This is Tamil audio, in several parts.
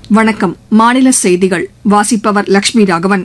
வணக்கம் மாநில செய்திகள் வாசிப்பவர் லட்சுமி ராகவன்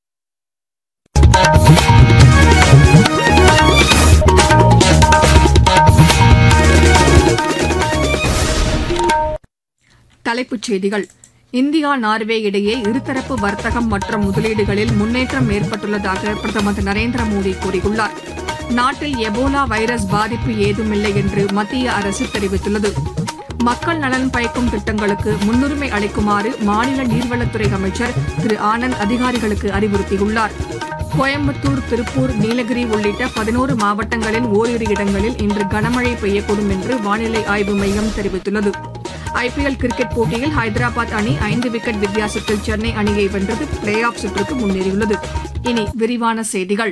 தலைப்புச் செய்திகள் இந்தியா நார்வே இடையே இருதரப்பு வர்த்தகம் மற்றும் முதலீடுகளில் முன்னேற்றம் ஏற்பட்டுள்ளதாக பிரதமர் திரு நரேந்திர மோடி கூறியுள்ளார் நாட்டில் எபோலா வைரஸ் பாதிப்பு ஏதுமில்லை என்று மத்திய அரசு தெரிவித்துள்ளது மக்கள் நலன் பயக்கும் திட்டங்களுக்கு முன்னுரிமை அளிக்குமாறு மாநில நீர்வளத்துறை அமைச்சர் திரு ஆனந்த் அதிகாரிகளுக்கு அறிவுறுத்தியுள்ளார் கோயம்புத்தூர் திருப்பூர் நீலகிரி உள்ளிட்ட பதினோரு மாவட்டங்களின் ஓரிரு இடங்களில் இன்று கனமழை பெய்யக்கூடும் என்று வானிலை ஆய்வு மையம் தெரிவித்துள்ளது ஐபிஎல் கிரிக்கெட் போட்டியில் ஹைதராபாத் அணி ஐந்து விக்கெட் வித்தியாசத்தில் சென்னை அணியை வென்றது பிளே ஆஃப் சுற்றுக்கு முன்னேறியுள்ளது இனி விரிவான செய்திகள்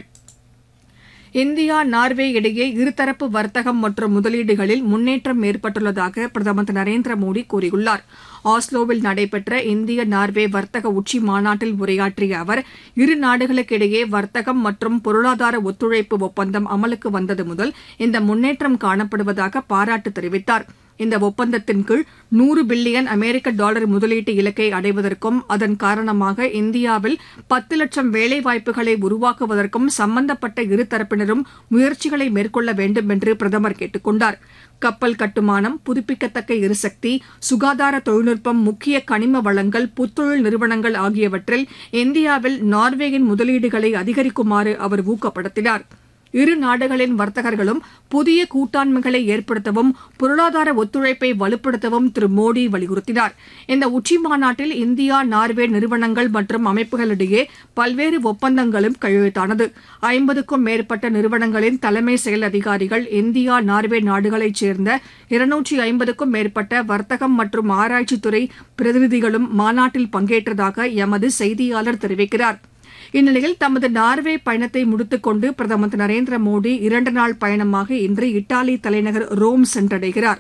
இந்தியா நார்வே இடையே இருதரப்பு வர்த்தகம் மற்றும் முதலீடுகளில் முன்னேற்றம் ஏற்பட்டுள்ளதாக பிரதமர் திரு நரேந்திர மோடி கூறியுள்ளார் ஆஸ்லோவில் நடைபெற்ற இந்திய நார்வே வர்த்தக உச்சி மாநாட்டில் உரையாற்றிய அவர் இரு நாடுகளுக்கிடையே வர்த்தகம் மற்றும் பொருளாதார ஒத்துழைப்பு ஒப்பந்தம் அமலுக்கு வந்தது முதல் இந்த முன்னேற்றம் காணப்படுவதாக பாராட்டு தெரிவித்தார் இந்த ஒப்பந்தத்தின் கீழ் நூறு பில்லியன் அமெரிக்க டாலர் முதலீட்டு இலக்கை அடைவதற்கும் அதன் காரணமாக இந்தியாவில் பத்து லட்சம் வேலைவாய்ப்புகளை உருவாக்குவதற்கும் சம்பந்தப்பட்ட இருதரப்பினரும் முயற்சிகளை மேற்கொள்ள வேண்டும் என்று பிரதமர் கேட்டுக் கொண்டார் கப்பல் கட்டுமானம் புதுப்பிக்கத்தக்க எரிசக்தி சுகாதார தொழில்நுட்பம் முக்கிய கனிம வளங்கள் புத்தொழில் நிறுவனங்கள் ஆகியவற்றில் இந்தியாவில் நார்வேயின் முதலீடுகளை அதிகரிக்குமாறு அவர் ஊக்கப்படுத்தினார் இரு நாடுகளின் வர்த்தகர்களும் புதிய கூட்டாண்மைகளை ஏற்படுத்தவும் பொருளாதார ஒத்துழைப்பை வலுப்படுத்தவும் திரு மோடி வலியுறுத்தினார் இந்த உச்சி மாநாட்டில் இந்தியா நார்வே நிறுவனங்கள் மற்றும் அமைப்புகளிடையே பல்வேறு ஒப்பந்தங்களும் கையெழுத்தானது ஐம்பதுக்கும் மேற்பட்ட நிறுவனங்களின் தலைமை செயல் அதிகாரிகள் இந்தியா நார்வே நாடுகளைச் சேர்ந்த இருநூற்றி ஐம்பதுக்கும் மேற்பட்ட வர்த்தகம் மற்றும் ஆராய்ச்சித்துறை பிரதிநிதிகளும் மாநாட்டில் பங்கேற்றதாக எமது செய்தியாளர் தெரிவிக்கிறார் இந்நிலையில் தமது நார்வே பயணத்தை முடித்துக் கொண்டு பிரதமர் திரு நரேந்திர மோடி இரண்டு நாள் பயணமாக இன்று இத்தாலி தலைநகர் ரோம் சென்றடைகிறார்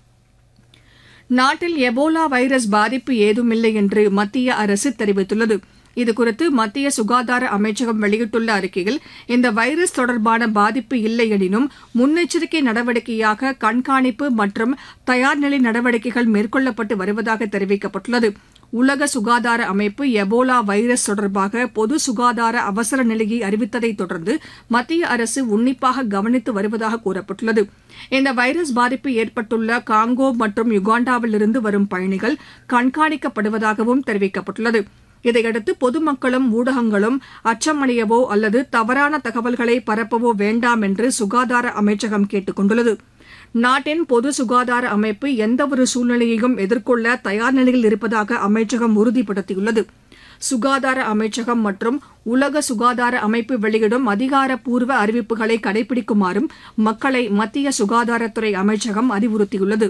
நாட்டில் எபோலா வைரஸ் பாதிப்பு ஏதுமில்லை என்று மத்திய அரசு தெரிவித்துள்ளது இதுகுறித்து மத்திய சுகாதார அமைச்சகம் வெளியிட்டுள்ள அறிக்கையில் இந்த வைரஸ் தொடர்பான பாதிப்பு இல்லை எனினும் முன்னெச்சரிக்கை நடவடிக்கையாக கண்காணிப்பு மற்றும் தயார்நிலை நடவடிக்கைகள் மேற்கொள்ளப்பட்டு வருவதாக தெரிவிக்கப்பட்டுள்ளது உலக சுகாதார அமைப்பு எபோலா வைரஸ் தொடர்பாக பொது சுகாதார அவசர நிலையை அறிவித்ததை தொடர்ந்து மத்திய அரசு உன்னிப்பாக கவனித்து வருவதாக கூறப்பட்டுள்ளது இந்த வைரஸ் பாதிப்பு ஏற்பட்டுள்ள காங்கோ மற்றும் யுகாண்டாவிலிருந்து வரும் பயணிகள் கண்காணிக்கப்படுவதாகவும் தெரிவிக்கப்பட்டுள்ளது இதையடுத்து பொதுமக்களும் ஊடகங்களும் அச்சமடையவோ அல்லது தவறான தகவல்களை பரப்பவோ வேண்டாம் என்று சுகாதார அமைச்சகம் கேட்டுக் கொண்டுள்ளது நாட்டின் பொது சுகாதார அமைப்பு எந்தவொரு சூழ்நிலையையும் எதிர்கொள்ள தயார் நிலையில் இருப்பதாக அமைச்சகம் உறுதிப்படுத்தியுள்ளது சுகாதார அமைச்சகம் மற்றும் உலக சுகாதார அமைப்பு வெளியிடும் அதிகாரப்பூர்வ அறிவிப்புகளை கடைபிடிக்குமாறும் மக்களை மத்திய சுகாதாரத்துறை அமைச்சகம் அறிவுறுத்தியுள்ளது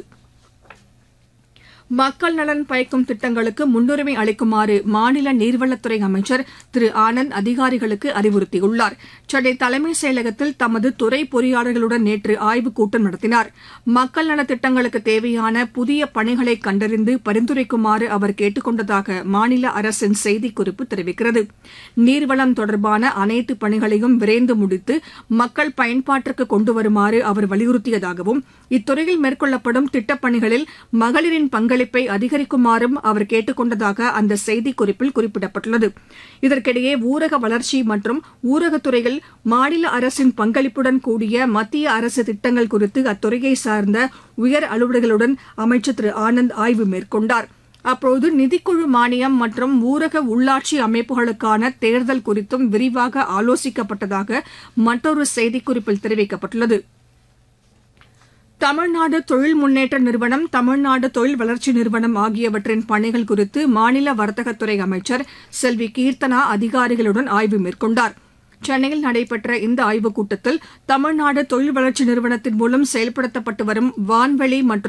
மக்கள் நலன் பயக்கும் திட்டங்களுக்கு முன்னுரிமை அளிக்குமாறு மாநில நீர்வளத்துறை அமைச்சர் திரு ஆனந்த் அதிகாரிகளுக்கு அறிவுறுத்தியுள்ளார் சென்னை தலைமைச் செயலகத்தில் தமது துறை பொறியாளர்களுடன் நேற்று ஆய்வுக் கூட்டம் நடத்தினார் மக்கள் நலத் திட்டங்களுக்கு தேவையான புதிய பணிகளை கண்டறிந்து பரிந்துரைக்குமாறு அவர் கேட்டுக் கொண்டதாக மாநில அரசின் செய்திக்குறிப்பு தெரிவிக்கிறது நீர்வளம் தொடர்பான அனைத்து பணிகளையும் விரைந்து முடித்து மக்கள் பயன்பாட்டிற்கு கொண்டு வருமாறு அவர் வலியுறுத்தியதாகவும் இத்துறையில் மேற்கொள்ளப்படும் திட்டப்பணிகளில் மகளிரின் பங்களிப்பை அதிகரிக்குமாறும் அவர் கேட்டுக் கொண்டதாக அந்த செய்திக்குறிப்பில் குறிப்பிடப்பட்டுள்ளது இதற்கிடையே ஊரக வளர்ச்சி மற்றும் ஊரகத்துறையில் மாநில அரசின் பங்களிப்புடன் கூடிய மத்திய அரசு திட்டங்கள் குறித்து அத்துறையை சார்ந்த உயர் அலுவலர்களுடன் அமைச்சர் திரு ஆனந்த் ஆய்வு மேற்கொண்டார் அப்போது நிதிக்குழு மானியம் மற்றும் ஊரக உள்ளாட்சி அமைப்புகளுக்கான தேர்தல் குறித்தும் விரிவாக ஆலோசிக்கப்பட்டதாக மற்றொரு செய்திக்குறிப்பில் தெரிவிக்கப்பட்டுள்ளது தமிழ்நாடு தொழில் முன்னேற்ற நிறுவனம் தமிழ்நாடு தொழில் வளர்ச்சி நிறுவனம் ஆகியவற்றின் பணிகள் குறித்து மாநில வர்த்தகத்துறை அமைச்சர் செல்வி கீர்த்தனா அதிகாரிகளுடன் ஆய்வு மேற்கொண்டார் சென்னையில் நடைபெற்ற இந்த ஆய்வுக் கூட்டத்தில் தமிழ்நாடு தொழில் வளர்ச்சி நிறுவனத்தின் மூலம் செயல்படுத்தப்பட்டு வரும் வான்வெளி மற்றும்